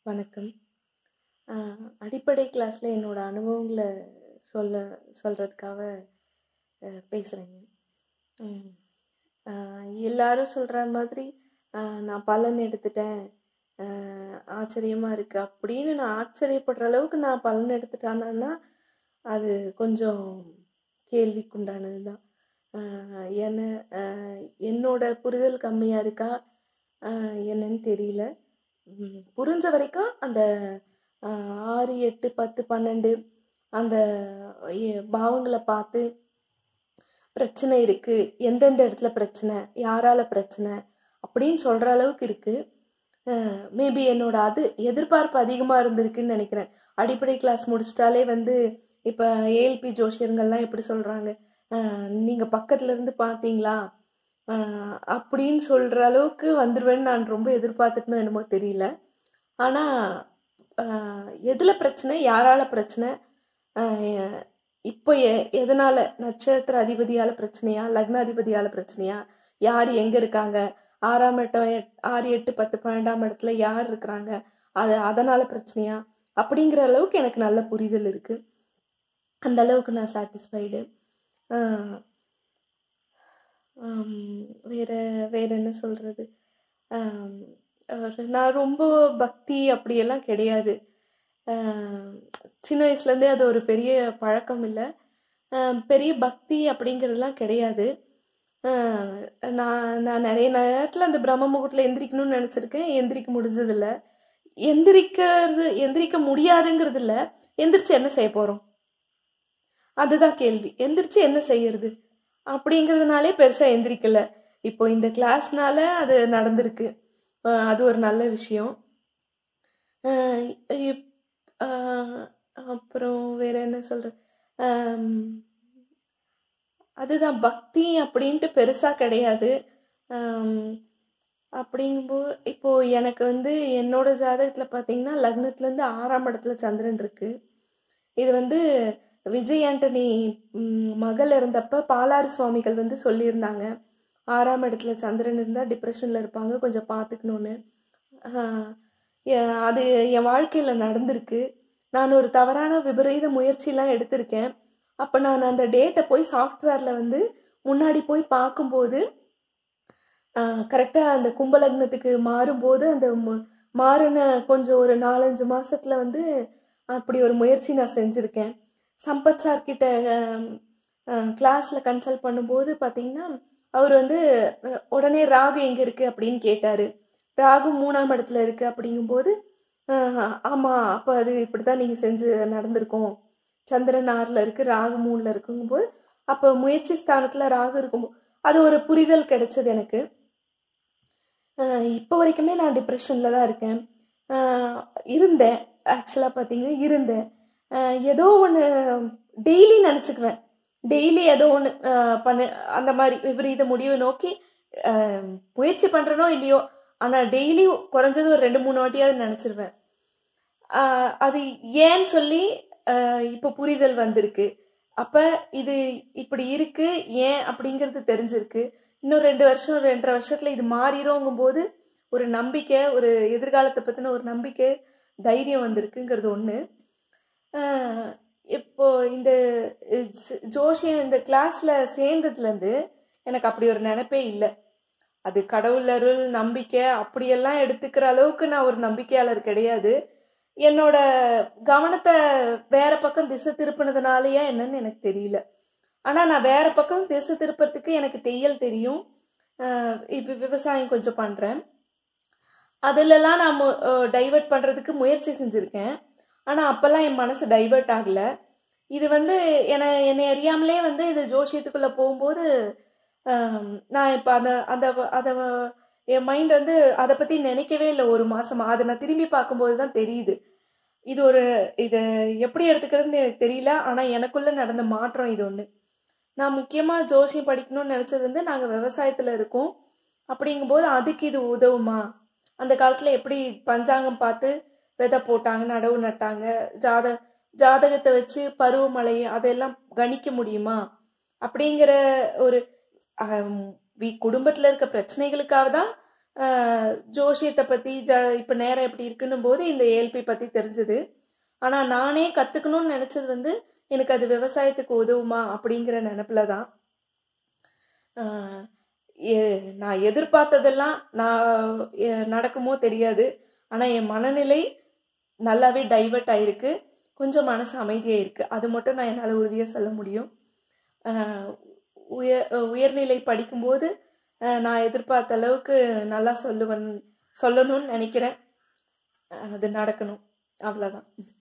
வணக்கம் ஆ, அடிப்படை கிளாஸில் என்னோட அனுபவங்களை சொல்ல சொல்கிறதுக்காக பேசுகிறேங்க எல்லாரும் சொல்கிற மாதிரி ஆ, நான் பலன் எடுத்துட்டேன் ஆச்சரியமாக இருக்குது அப்படின்னு நான் ஆச்சரியப்படுற அளவுக்கு நான் பலன் எடுத்துட்டானா அது கொஞ்சம் கேள்விக்குண்டானது தான் என்ன ஆ, என்னோட புரிதல் கம்மியாக இருக்கா ஆ, என்னன்னு தெரியல ம், புரிஞ்ச வரைக்கும் அந்த ஆ, ஆறு எட்டு பத்து பன்னெண்டு அந்த எ- பாவங்களை பார்த்து பிரச்சனை இருக்கு எந்தெந்த இடத்துல பிரச்சனை யாரால பிரச்சனை அப்படின்னு சொல்ற அளவுக்கு இருக்கு மேபி என்னோட அது எதிர்பார்ப்பு அதிகமாக இருந்திருக்குன்னு நினைக்கிறேன் அடிப்படை கிளாஸ் முடிச்சிட்டாலே வந்து இப்போ ஏஎல்பி ஜோசியர்கள்லாம் எப்படி சொல்கிறாங்க நீங்கள் பக்கத்துல இருந்து பார்த்தீங்களா ஆஹ் அப்படின்னு சொல்கிற அளவுக்கு வந்துடுவேன்னு நான் ரொம்ப எதிர்பார்த்துக்கணும் என்னமோ தெரியல ஆனால் எதில் பிரச்சனை யாரால பிரச்சனை ஆஹ் இப்போ எ எதனால் நட்சத்திர அதிபதியால் பிரச்சனையா லக்னாதிபதியால் பிரச்சனையா யார் எங்கே இருக்காங்க ஆறாம் இடம் எட்- ஆறு எட்டு பத்து பன்னெண்டாம் இடத்துல யார் இருக்கிறாங்க அது அதனால் பிரச்சனையா அப்படிங்கிற அளவுக்கு எனக்கு நல்ல புரிதல் இருக்குது அந்த அளவுக்கு நான் சாட்டிஸ்ஃபைடு வேற வேற என்ன சொல்கிறது நான் ரொம்ப பக்தி அப்படியெல்லாம் கிடையாது ஆஹ் சின்ன வயசுலேருந்தே அது ஒரு பெரிய பழக்கம் இல்லை பெரிய பக்தி அப்படிங்கிறதுலாம் கிடையாது ஆஹ் நான் நான் நிறைய நேரத்தில் அந்த பிரம்ம முகூர்த்தில் எந்திரிக்கணும்னு நினச்சிருக்கேன் எந்திரிக்க முடிஞ்சதில்ல எந்திரிக்கிறது எந்திரிக்க முடியாதுங்கிறது இல்லை எந்திரிச்சு என்ன செய்ய போகிறோம் அதுதான் கேள்வி எந்திரிச்சு என்ன செய்யறது அப்படிங்கிறதுனாலே பெருசாக எந்திரிக்கல இப்போ இந்த கிளாஸ்னால அது நடந்திருக்கு ஆஹ் அது ஒரு நல்ல விஷயம் ஆஹ் இப்- ஆஹ் அப்புறம் வேற என்ன சொல்றது ஆம், அதுதான் பக்தி அப்படின்ட்டு பெருசாக கிடையாது ஆம், அப்படிங்கும்போது இப்போ எனக்கு வந்து என்னோட ஜாதகத்தில் பார்த்தீங்கன்னா லக்னத்துலேருந்து ஆறாம் இடத்துல சந்திரன் இருக்கு இது வந்து விஜய் ஆண்டனி ம், மகள் இருந்தப்ப பாலாறு சுவாமிகள் வந்து சொல்லியிருந்தாங்க ஆறாம் இடத்துல சந்திரன் இருந்தால் டிப்ரெஷனில் இருப்பாங்க கொஞ்சம் பார்த்துக்கணுன்னு ஆஹ் எ- அது என் வாழ்க்கையில் நடந்திருக்கு நான் ஒரு தவறான விபரீத முயற்சிலாம் எடுத்திருக்கேன் அப்போ நான் அந்த டேட்டை போய் சாஃப்ட்வேரில் வந்து முன்னாடி போய் பார்க்கும்போது கரெக்டாக அந்த கும்பலக்னத்துக்கு மாறும்போது அந்த மு- மாறின கொஞ்சம் ஒரு நாலஞ்சு மாசத்துல வந்து அப்படி ஒரு முயற்சி நான் செஞ்சுருக்கேன் சம்பத் சார் கிட்ட கிளாஸில் கன்சல்ட் பண்ணும்போது பார்த்தீங்கன்னா அவர் வந்து அஹ், உடனே ராகு எங்கே இருக்குது அப்படின்னு கேட்டார் ராகு மூணாம் இடத்துல இருக்குது அப்படிங்கும்போது அஹ், ஆமா அப்போ அது இப்படி தான் நீங்கள் செஞ்சு நடந்திருக்கும் சந்திரன் ஆறில் இருக்குது ராகு மூணில் இருக்குங்கும்போது அப்போ முயற்சி ஸ்தானத்தில் ராகு இருக்கும்போது அது ஒரு புரிதல் கிடைச்சது எனக்கு அஹ் இப்போ வரைக்குமே நான் டிப்ரெஷனில் தான் இருக்கேன் அஹ் இருந்தேன் ஆக்சுவலாக பார்த்தீங்கன்னா இருந்தேன் அஹ் ஏதோ ஒன்று டெய்லி நினச்சிக்குவேன் டெய்லி ஏதோ ஒன்று பண்ண அந்த மாதிரி விபரீத முடிவை நோக்கி அஹ் முயற்சி பண்ணுறனோ இல்லையோ ஆனால் டெய்லி குறைஞ்சது ஒரு ரெண்டு மூணு வாட்டியாவது நினச்சிருவேன் அது ஏன்னு சொல்லி அஹ் இப்போ புரிதல் வந்திருக்கு அப்போ இது இப்படி இருக்கு ஏன் அப்படிங்கிறது தெரிஞ்சிருக்கு இன்னும் ரெண்டு வருஷம் ரெண்டரை வருஷத்துல இது மாறிடும்ங்கும்போது ஒரு நம்பிக்கை ஒரு எதிர்காலத்தை பற்றின ஒரு நம்பிக்கை தைரியம் வந்திருக்குங்கிறது ஒன்று இப்போ இந்த ஜ- ஜோஷியம் இந்த கிளாஸில் சேர்ந்ததுலேருந்து எனக்கு அப்படி ஒரு நினைப்பே இல்லை அது கடவுள் அருள் நம்பிக்கை அப்படியெல்லாம் எடுத்துக்கிற அளவுக்கு நான் ஒரு நம்பிக்கையாளர் கிடையாது என்னோட கவனத்தை வேற பக்கம் திசை திருப்பினதுனாலயா என்னன்னு எனக்கு தெரியல ஆனால் நான் வேற பக்கம் திசை திருப்பறதுக்கு எனக்கு தையல் தெரியும் அஹ் இப்போ விவசாயம் கொஞ்சம் பண்ணுறேன் அதிலெல்லாம் நான் டைவர்ட் பண்ணுறதுக்கு முயற்சி செஞ்சுருக்கேன் ஆனால் அப்போல்லாம் என் மனசு டைவர்ட் ஆகலை இது வந்து என்னை என்னை அறியாமலே வந்து இது ஜோசியத்துக்குள்ளே போகும்போது ஆம், நான் இப்போ அந்த அந்த அதை என் மைண்ட் வந்து அதை பற்றி நினைக்கவே இல்லை ஒரு மாசமா அதை நான் திரும்பி பார்க்கும்போது தான் தெரியுது இது ஒரு இது எப்படி எடுத்துக்கிறதுன்னு எனக்கு தெரியல ஆனால் எனக்குள்ள நடந்த மாற்றம் இது ஒன்று நான் முக்கியமாக ஜோசியம் படிக்கணும்னு நினச்சது வந்து நாங்கள் விவசாயத்தில் இருக்கோம் அப்படிங்கும்போது அதுக்கு இது உதவுமா அந்த காலத்தில் எப்படி பஞ்சாங்கம் பார்த்து விதை போட்டாங்க நடவு நட்டாங்க ஜாத ஜாதகத்தை வச்சு பருவமழை அதெல்லாம் கணிக்க முடியுமா அப்படிங்கிற ஒரு ஆம், வி குடும்பத்தில் இருக்க பிரச்சனைகளுக்காக தான் ஆஹ் ஜோசியத்தை பற்றி ஜ இப்போ நேரம் எப்படி இருக்குன்னும் போது இந்த ஏஎல்பி பற்றி தெரிஞ்சுது ஆனால் நானே கற்றுக்கணும்னு நினச்சது வந்து எனக்கு அது விவசாயத்துக்கு உதவுமா அப்படிங்கிற நினப்பில் தான் ஆஹ் எ- நான் எதிர்பார்த்ததெல்லாம் நான் எ- நடக்குமோ தெரியாது ஆனால் என் மனநிலை நல்லாவே டைவர்ட் ஆயிருக்கு கொஞ்சம் மனசு அமைதியாக இருக்குது அது மட்டும் நான் என்னால் உறுதியாக சொல்ல முடியும் ஆஹ் உயர் உயர்நிலை படிக்கும்போது ஆஹ் நான் எதிர்பார்த்த அளவுக்கு நல்லா சொல்லுவேன் சொல்லணும்னு நினைக்கிறேன் ஆஹ் அது நடக்கணும் அவ்வளோதான்